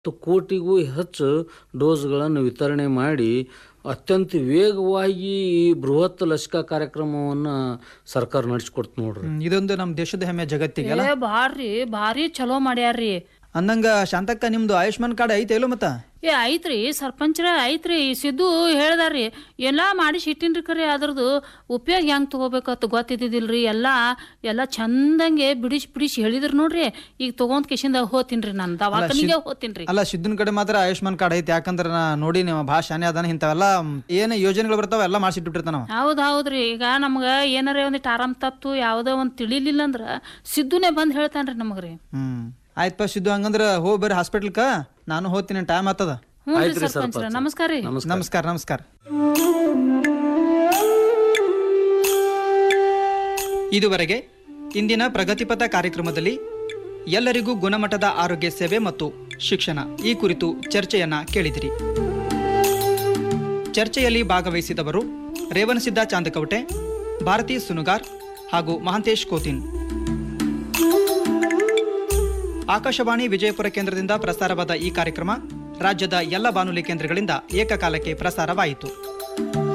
ಹತ್ತು ಕೋಟಿಗೂ ಹೆಚ್ಚು ಡೋಸ್ಗಳನ್ನು ವಿತರಣೆ ಮಾಡಿ ಅತ್ಯಂತ ವೇಗವಾಗಿ ಈ ಬೃಹತ್ ಲಸಿಕಾ ಕಾರ್ಯಕ್ರಮವನ್ನು ಸರ್ಕಾರ ನಡೆಸ್ಕೊಡ್ತು ನೋಡ್ರಿ ಹ್ಮ್, ಇದೊಂದು ನಮ್ಮ ದೇಶದ ಹೆಮ್ಮೆ ಜಗತ್ತಿಗೆ ಅಲ್ಲ ಏ ಭಾರಿ ಭಾರಿ ಚಲೋ ಮಾಡ್ಯಾರ್ರಿ ಅಂದಂಗ ಶಾಂತಕ್ಕ ನಿಮ್ದು ಆಯುಷ್ಮಾನ್ ಕಾರ್ಡ್ ಐತೆ ಇಲ್ಲೋ ಮತ್ತ ಏ ಐತ್ರಿ ಸರ್ಪಂಚ್ರ ಐತ್ರಿ ಸಿದ್ದು ಹೇಳ್ದಾರ್ರಿ ಎಲ್ಲಾ ಮಾಡಿಸಿ ಇಟ್ಟಿನ್ರಿ ಖರೆ ಅದ್ರದ್ದು ಉಪಯೋಗ ಹೆಂಗ್ ತಗೋಬೇಕತ್ ಗೊತ್ತಿದ್ದಿಲ್ರಿ ಎಲ್ಲಾ ಎಲ್ಲಾ ಚಂದಂಗೆ ಬಿಡಿಸಿ ಬಿಡಿಸಿ ಹೇಳಿದ್ರು ನೋಡ್ರಿ ಈಗ ತಗೊಂಡ್ ಕಿಶಿಂದ ಹೋತಿನ್ರಿ ನಾನು ದವಾಖಾನಿಗೆ ಹೋತಿನ್ರಿ ಅಲ್ಲ ಸಿದ್ದನ್ ಕಡೆ ಮಾತ್ರ ಆಯುಷ್ಮಾನ್ ಕಾರ್ಡ್ ಐತೆ ಯಾಕಂದ್ರೆ ನಾ ನೋಡಿ ನೀವು ಭಾಳ ಶಾನೆ ಅದಾನ ಇಂಥವೆಲ್ಲ ಏನು ಯೋಜನೆಗಳು ಬರ್ತಾವ ಎಲ್ಲ ಮಾಡಿಸಿಟ್ಟಿರ್ತಾನ ನಾವು ಹೌದ್ ಹೌದ್ರಿ ಈಗ ನಮ್ಗ ಏನಾರ ಒಂದಿಟ್ಟು ಆರಾಮ್ ತಪ್ತು ಯಾವ್ದೋ ಒಂದ್ ತಿಳಿಲಿಲ್ಲ ಅಂದ್ರ ಸಿದ್ದುನೇ ಬಂದ್ ಹೇಳ್ತಾನ್ರಿ ನಮಗ್ರಿ ಹ್ಮ್ ಆಯ್ತಪ್ಪ ಸಿದ್ದು ಹಂಗಂದ್ರ ಹೋಗಿ ಬರ್ರಿ ಹಾಸ್ಪಿಟ್ಲ್ಕ ನಾನು ಹೋಗ್ತೀನಿ ಟೈಮ್ ಆಗ್ತದ ಹ್ಞೂ ರೀ ಸರ್ಪಂಚ್ರ ನಮಸ್ಕಾರ ರೀ ನಮಸ್ಕಾರ ನಮಸ್ಕಾರ ಇದುವರೆಗೆ ಇಂದಿನ ಪ್ರಗತಿಪಥ ಕಾರ್ಯಕ್ರಮದಲ್ಲಿ ಎಲ್ಲರಿಗೂ ಗುಣಮಟ್ಟದ ಆರೋಗ್ಯ ಸೇವೆ ಮತ್ತು ಶಿಕ್ಷಣ ಈ ಕುರಿತು ಚರ್ಚೆಯನ್ನ ಕೇಳಿದಿರಿ ಚರ್ಚೆಯಲ್ಲಿ ಭಾಗವಹಿಸಿದವರು ರೇವಣಸಿದ್ದ ಚಾಂದಕವಟೆ ಭಾರತಿ ಸುನುಗಾರ್ ಹಾಗೂ ಮಹಾಂತೇಶ್ ಕೋತಿನ್ ಆಕಾಶವಾಣಿ ವಿಜಯಪುರ ಕೇಂದ್ರದಿಂದ ಪ್ರಸಾರವಾದ ಈ ಕಾರ್ಯಕ್ರಮ ರಾಜ್ಯದ ಎಲ್ಲ ಬಾನುಲಿ ಕೇಂದ್ರಗಳಿಂದ ಏಕಕಾಲಕ್ಕೆ ಪ್ರಸಾರವಾಯಿತು